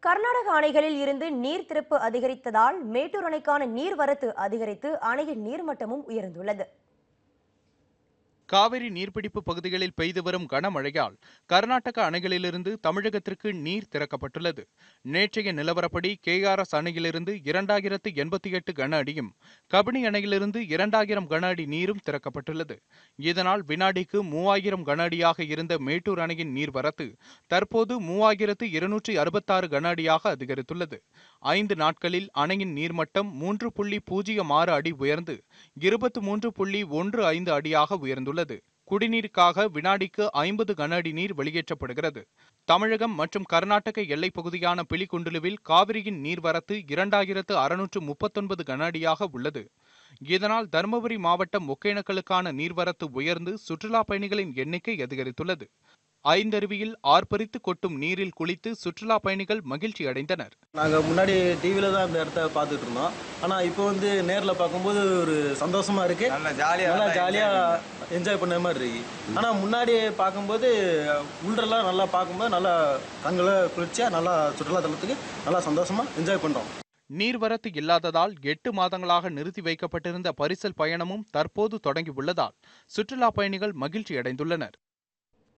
கர்நாடக அணைகளில் இருந்து நீர் திறப்பு அதிகரித்ததால் மேட்டூர் அணைக்கான நீர்வரத்து அதிகரித்து அணையின் நீர்மட்டமும் உயர்ந்துள்ளது காவிரி நீர்பிடிப்பு பகுதிகளில் பெய்து வரும் கனமழையால் கர்நாடக அணைகளிலிருந்து தமிழகத்திற்கு நீர் திறக்கப்பட்டுள்ளது நேற்றைய நிலவரப்படி கேஆர்எஸ் அணையிலிருந்து இரண்டாயிரத்து எண்பத்தி எட்டு கன அடியும் கபினி அணையிலிருந்து இரண்டாயிரம் கன அடி நீரும் திறக்கப்பட்டுள்ளது இதனால் வினாடிக்கு மூவாயிரம் கன அடியாக இருந்த மேட்டூர் அணையின் நீர்வரத்து தற்போது மூவாயிரத்து இருநூற்றி அறுபத்தாறு கன அடியாக அதிகரித்துள்ளது ஐந்து நாட்களில் அணையின் நீர்மட்டம் மூன்று புள்ளி பூஜ்ஜியம் ஆறு அடி உயர்ந்து இருபத்து மூன்று புள்ளி ஒன்று ஐந்து அடியாக உயர்ந்துள்ளது குடிநீருக்காக வினாடிக்கு ஐம்பது கன அடி நீர் வெளியேற்றப்படுகிறது தமிழகம் மற்றும் கர்நாடக எல்லைப் பகுதியான பிலிகுண்டுலுவில் காவிரியின் நீர்வரத்து இரண்டாயிரத்து அறுநூற்று முப்பத்தொன்பது கன அடியாக உள்ளது இதனால் தருமபுரி மாவட்டம் ஒகேனக்கலுக்கான நீர்வரத்து உயர்ந்து சுற்றுலா பயணிகளின் எண்ணிக்கை அதிகரித்துள்ளது ஐந்தருவியில் ஆர்ப்பரித்து கொட்டும் நீரில் குளித்து சுற்றுலா பயணிகள் மகிழ்ச்சி அடைந்தனர் நாங்கள் முன்னாடி டிவியில் தான் இந்த இடத்த பார்த்துட்டு இருந்தோம் ஆனால் இப்போ வந்து நேரில் பார்க்கும்போது ஒரு சந்தோஷமா இருக்கு நல்லா ஜாலியா நல்லா நல்லா ஜாலியாக என்ஜாய் பண்ண மாதிரி இருக்கு ஆனால் முன்னாடி பார்க்கும்போது உள்ளரெல்லாம் நல்லா பார்க்கும்போது நல்லா கண்களை குளிர்ச்சியாக நல்லா சுற்றுலா தலத்துக்கு நல்லா சந்தோஷமா என்ஜாய் பண்ணுறோம் நீர்வரத்து இல்லாததால் எட்டு மாதங்களாக நிறுத்தி வைக்கப்பட்டிருந்த பரிசல் பயணமும் தற்போது தொடங்கியுள்ளதால் சுற்றுலா பயணிகள் மகிழ்ச்சி அடைந்துள்ளனர்